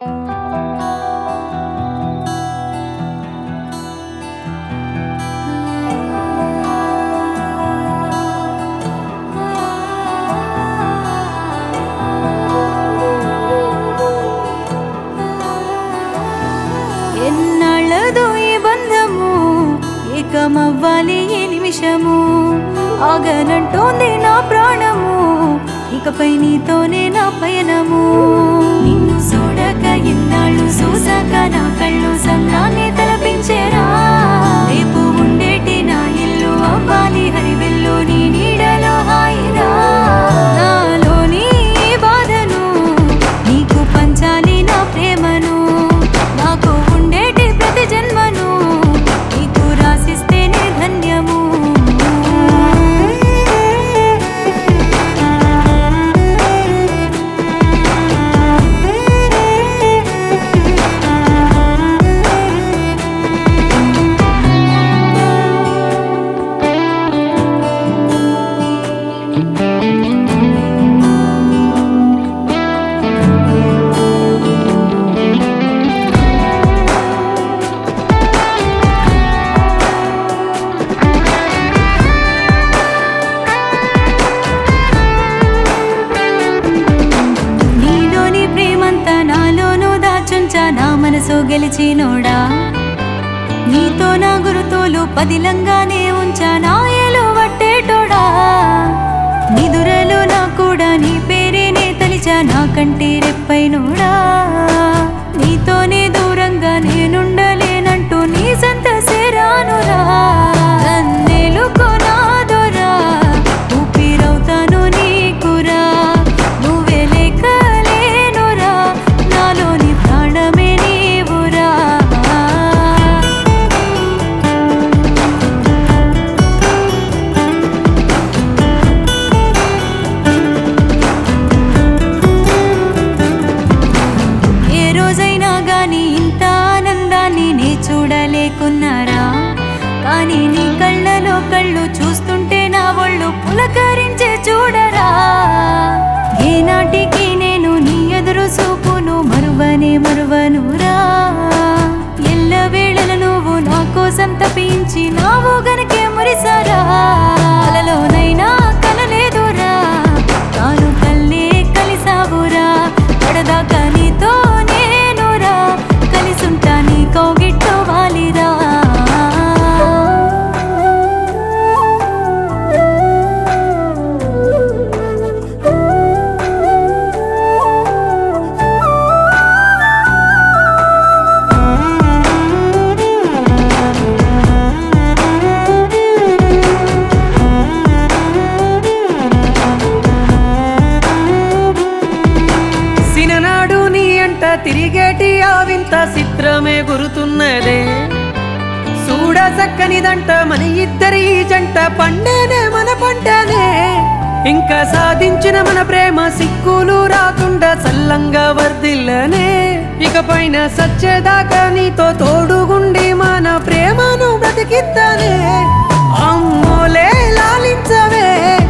ఎన్నాళ్ళదో ఈ బంధము ఏకమవ్వాలి ఈ నిమిషము ఆగనంటోంది నా ప్రాణము ఇకపై నీతోనే నా పయనము నిన్ను చూడక ఇన్నాళ్ళు చూసాక నా కళ్ళు సంద్రాన్ని తలపించేరా రేపు ఉండేటి నా ఇల్లు అవ్వాలి హరివెల్లు నీ నీడలో హాయిరా నాలోని ఈ బాధను నీకు పంచాలి నా ప్రేమను నాకు ఉండేటి ప్రతి జన్మను నీకు రాసిస్తేనే ధన్యము నీలోని ప్రేమంతా నాలోనూ దాచుంచా నా మనసు గెలిచినోడా నీతో నా గురుతోలు పదిలంగానే ఉంచా నా ఏలు వట్టేటోడా నిదురలో నా కూడా నీ పేరేనే తలిచా నా కంటి రెప్పైనోడా నీతోనే దూరంగా నేనుండలేనంటూ నీ సంత సేరానురా నన్నేలుకో నాదోరా ఊపిరవుతాను నీకురా నువ్వే లేకలేనురా నాలోని ప్రాణమే నీవురా ఏ రోజైనా గాని ఇంత ఆనందాన్ని నీ చూడలేకున్నారా కానీ నీ కళ్ళలో కళ్ళు చూస్తుంటే నా ఒళ్ళు పులకరించే చూడరా ఏనాటికి నేను నీ ఎదురు చూపును మరువనే మరువనురా ఎల్ల వేళల నువ్వు నా కోసం తప్పించి నావు గనకే మురిసారా అలలోనైనా కలలేదురా తాను కల్లే కలిసావురా పడదాకా నీతో నేనురా కలిసుంటా నీ కౌగిట్లో వాలిరా సిననాడు నీ అంట తిరిగేటి ఆ వింత చిత్రమే గురుతున్నదే చూడ చక్కనిదంట మన ఇద్దరి ఈ జంట పండేనే మన పంటనే ఇంకా సాధించిన మన ప్రేమ సిక్కులు రాకుండా చల్లంగా వర్దిల్లనే ఇక పైన సచ్చేదాకా నీతో తోడుగుండి మన ప్రేమను బ్రతికిద్దనే అమ్మోలే లాలించవే